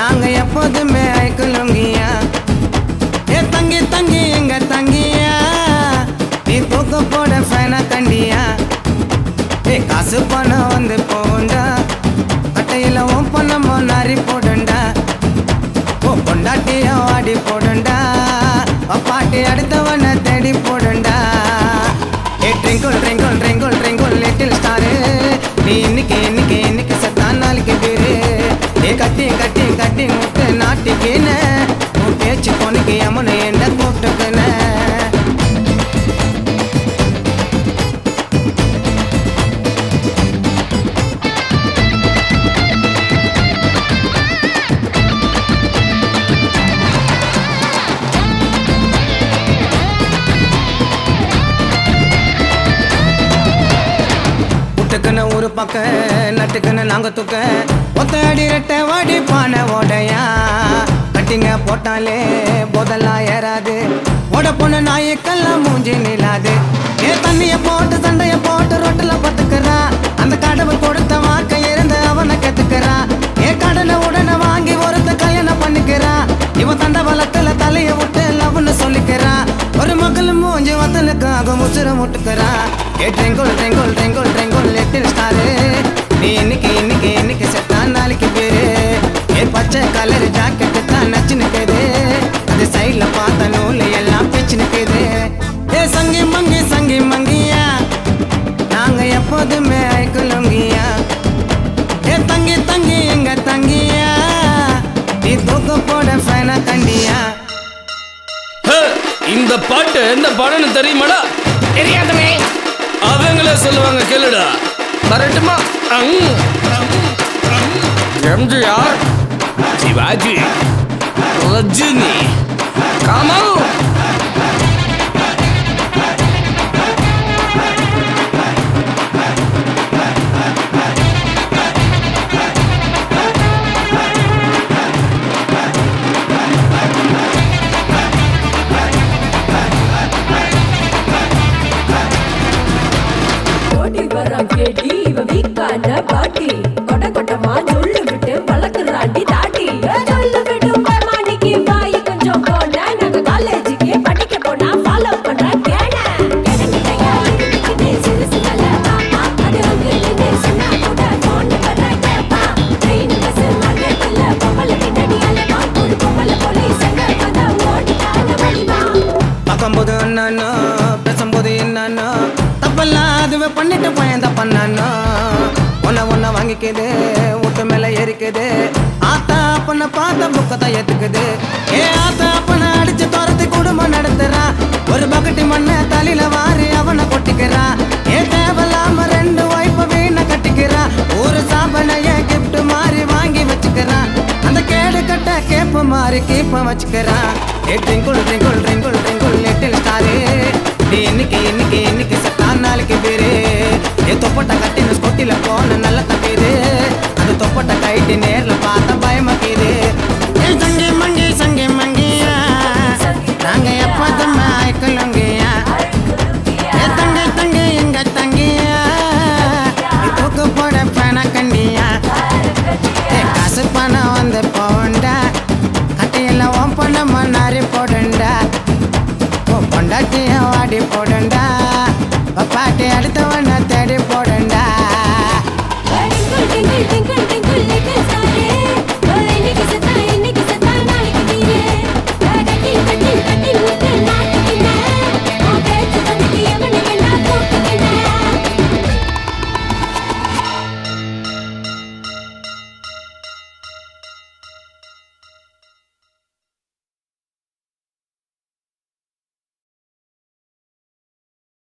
நாங்க எப்போதுமே ஐக்குலுங்கியா ஏ தங்கி தங்கி எங்க தங்கியா நீ தூக்க போட ஃபேனா கண்டியா ஏ காசு பணம் வந்து போண்டா கட்டையில உன் பணமோ நாரி போடுண்டா ஓ பொண்டாட்டிய ஆடி போடுண்டா பாட்டி அடுத்தவனை தேடி போடுண்டா ஏ twinkle twinkle twinkle twinkle little star நீ இன்னைக்கு இன்னைக்கு இன்னைக்கு செத்தான் நாளைக்கு பேரு ஏ கட்டி கட்டி கட்டி முட்டு நாட்டிக்கின்னு உன் பேச்சு பொண்ணுக்கு அம்மனு என்ன கூப்பிட்டுக்குன்னு புட்டுக்குன்னு ஒரு பக்கம் நட்டுக்குன்னு நாங்க தூக்க ஒத்த அடி ரெட்ட வாடி பானை ஓடையா கட்டிங்க போட்டாலே போதெல்லாம் ஏறாது ஓட பொண்ணு நாயக்கெல்லாம் மூஞ்சி நிலாது ஏ தண்ணிய போட்டு சண்டைய போட்டு ரொட்டுல பத்துக்கிறா அந்த கடவுள் கொடுத்த வாக்க இருந்து அவனை கத்துக்கிறா ஏ கடனை உடனே வாங்கி ஒருத்த கல்யாணம் பண்ணிக்கிறா இவன் தண்டவளத்துல தலைய விட்டு லவ்னு சொல்லிக்கிறா ஒரு மகள் மூஞ்சி வத்தலுக்காக முச்சுர முட்டுக்கிறா ஏ ட்ரெங்குள் ட்ரெங்குள் ட்ரெங்குள் ட்ரெங்குள் லிட்டில் ஸ்டாரு நீ இன்னைக்கு இன்னைக்கு இன்னைக்கு செத்தான் நாளைக்கு பேரு ஏ பச்சை கலர் ஜாக்கெட்டு தான் நச்சு நிற்குது அது சைட்ல பார்த்த நூல் எல்லாம் பிச்சு நிற்குது ஏ சங்கி மங்கி சங்கி மங்கியா நாங்க எப்போதுமே ஐக்குலுங்கியா ஏ தங்கி தங்கி எங்க தங்கியா நீ தூக்க போட ஃபேனா கண்டியா ஹே, இந்த பாட்டு எந்த படம்னு தெரியுமாடா தெரியாதமே அவங்களே சொல்லுவாங்க கேளுடா வரட்டுமா அங், அங், அங். எம்ஜிஆர் சிவாஜி ரஜினி கமல் ஓடி வர கேடி இவ வீக்கான பாட்டி கொட கொட்டமா சொல்லு விட்டு வளர்க்குறாண்டி தாட்டி சொல்லு விட்டு மாணிக்கு வாய் கொஞ்சம் போன நாங்க காலேஜுக்கு படிக்க போனா ஃபாலோ பண்ற கேன கேனங்கிட்டயா இதுக்கு சிறு சில மாமா அது உங்களுக்கு சொன்னா கூட போன் வர கேப்பா ட்ரெயின் பஸ் மார்க்கெட்ல பொம்பளை பின்னாடி அலமா ஒரு பொம்பளை போலீஸ் அங்க வந்தா ஓடிட்டான வழிவா பார்க்கும்போது என்னன்னோ பேசும்போது என்னன்னோ தப்பெல்லாம் அதுவே பண்ணிட்டு பயந்த பண்ணானோ ஒன்ன ஒன்ன வாங்கிக்குது வீட்டு மேல ஏறிக்குது ஆத்தா அப்பனை பார்த்த புக்கத்தை ஏத்துக்குது ஏ ஆத்தா அப்பனை அடிச்சு துரத்தி குடும்பம் நடத்துறா ஒரு பக்கெட்டு மண்ணை தலையில வாரி அவனை கொட்டிக்கிறா ஏ தேவையில்லாம ரெண்டு வைப்ப வீண கட்டிக்கிறா ஒரு சாபனைய கிஃப்ட் மாதிரி வாங்கி வச்சுக்கிறா அந்த கேடு கட்ட கேப்ப மாதிரி கீப்ப வச்சுக்கிறா ஏ twinkle twinkle twinkle twinkle little star நீ இன்னைக்கு இன்னைக்கு இன்னைக்கு செத்தான் நாளைக்கு பேரு ஏ தொப்பட்ட கட்டின ஸ்கொட்டில போன நல்ல தப்பிது அந்த தொப்பட்ட கைட்டு நேர்ல பார்த்தா பயமாக்கிது